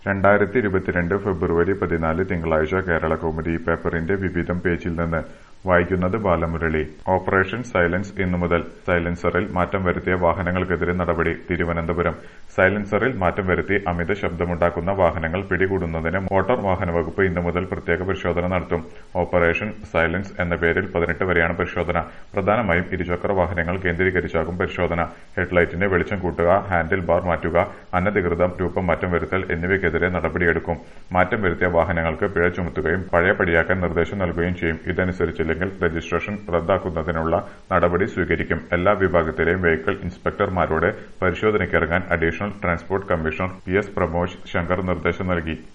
രണ്ടായിരത്തി ഇരുപത്തിരണ്ട് ഫെബ്രുവരി പതിനാല് തിങ്കളാഴ്ച കേരളകൗമുദി പേപ്പറിന്റെ വിവിധം പേജിൽ നിന്ന് വായിക്കുന്നത് ബാലമുരളി ഓപ്പറേഷൻ സൈലൻസ് ഇന്നു മുതൽ സൈലൻസറിൽ മാറ്റം വരുത്തിയ വാഹനങ്ങൾക്കെതിരെ നടപടി തിരുവനന്തപുരം സൈലൻസറിൽ മാറ്റം വരുത്തി അമിത ശബ്ദമുണ്ടാക്കുന്ന വാഹനങ്ങൾ പിടികൂടുന്നതിന് മോട്ടോർ വാഹന വകുപ്പ് ഇന്നു മുതൽ പ്രത്യേക പരിശോധന നടത്തും ഓപ്പറേഷൻ സൈലൻസ് എന്ന പേരിൽ പതിനെട്ട് വരെയാണ് പരിശോധന പ്രധാനമായും ഇരുചക്ര വാഹനങ്ങൾ കേന്ദ്രീകരിച്ചാകും പരിശോധന ഹെഡ്ലൈറ്റിന്റെ വെളിച്ചം കൂട്ടുക ഹാൻഡിൽ ബാർ മാറ്റുക അനധികൃത രൂപം മാറ്റം വരുത്തൽ എന്നിവയ്ക്കെതിരെ നടപടിയെടുക്കും മാറ്റം വരുത്തിയ വാഹനങ്ങൾക്ക് പിഴ ചുമത്തുകയും പഴയപടിയാക്കാൻ നിർദ്ദേശം നൽകുകയും ചെയ്യും ഇതനുസരിച്ചില്ലെങ്കിൽ രജിസ്ട്രേഷൻ റദ്ദാക്കുന്നതിനുള്ള നടപടി സ്വീകരിക്കും എല്ലാ വിഭാഗത്തിലെയും വെഹിക്കിൾ ഇൻസ്പെക്ടർമാരോട് പരിശോധനയ്ക്കിറങ്ങാൻ additional transport commissioner P S Pramod Shankar നിർദ്ദേശം നൽകി